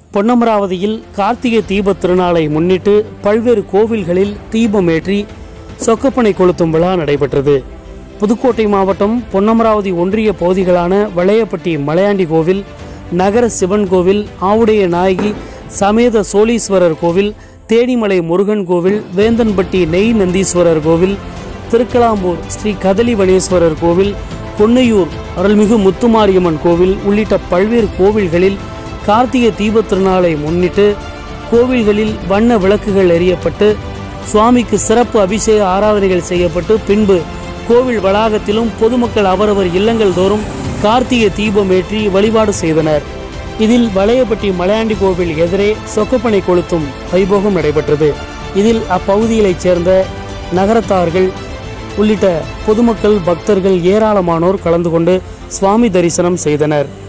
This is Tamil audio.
பொன்னமராவதியில் கார்த்திகை தீபத் திருநாளை முன்னிட்டு பல்வேறு கோவில்களில் தீபமேற்றி சொக்கப்பனை கொளுத்தும் விழா நடைபெற்றது புதுக்கோட்டை மாவட்டம் பொன்னமராவதி ஒன்றிய பகுதிகளான வளையப்பட்டி மலையாண்டி கோவில் நகர சிவன் கோவில் ஆவுடைய நாயகி சமேத சோழீஸ்வரர் கோவில் தேனிமலை முருகன் கோவில் வேந்தன்பட்டி நெய் நந்தீஸ்வரர் கோவில் திருக்கலாம்பூர் ஸ்ரீ கதலிவனேஸ்வரர் கோவில் பொன்னையூர் அருள்மிகு முத்துமாரியம்மன் கோவில் உள்ளிட்ட பல்வேறு கோவில்களில் கார்த்திகை தீபத் திருநாளை முன்னிட்டு கோவில்களில் வண்ண விளக்குகள் எரியப்பட்டு சுவாமிக்கு சிறப்பு அபிஷேக ஆராதனைகள் செய்யப்பட்டு பின்பு கோவில் வளாகத்திலும் பொதுமக்கள் அவரவர் இல்லங்கள் தோறும் கார்த்திகை தீபம் ஏற்றி வழிபாடு செய்தனர் இதில் வளையப்பட்டி மலையாண்டி கோவில் எதிரே சொக்கப்பனை கொளுத்தும் வைபோகம் நடைபெற்றது இதில் அப்பகுதிகளைச் சேர்ந்த நகரத்தார்கள் உள்ளிட்ட பொதுமக்கள் பக்தர்கள் ஏராளமானோர் கலந்து கொண்டு சுவாமி தரிசனம் செய்தனர்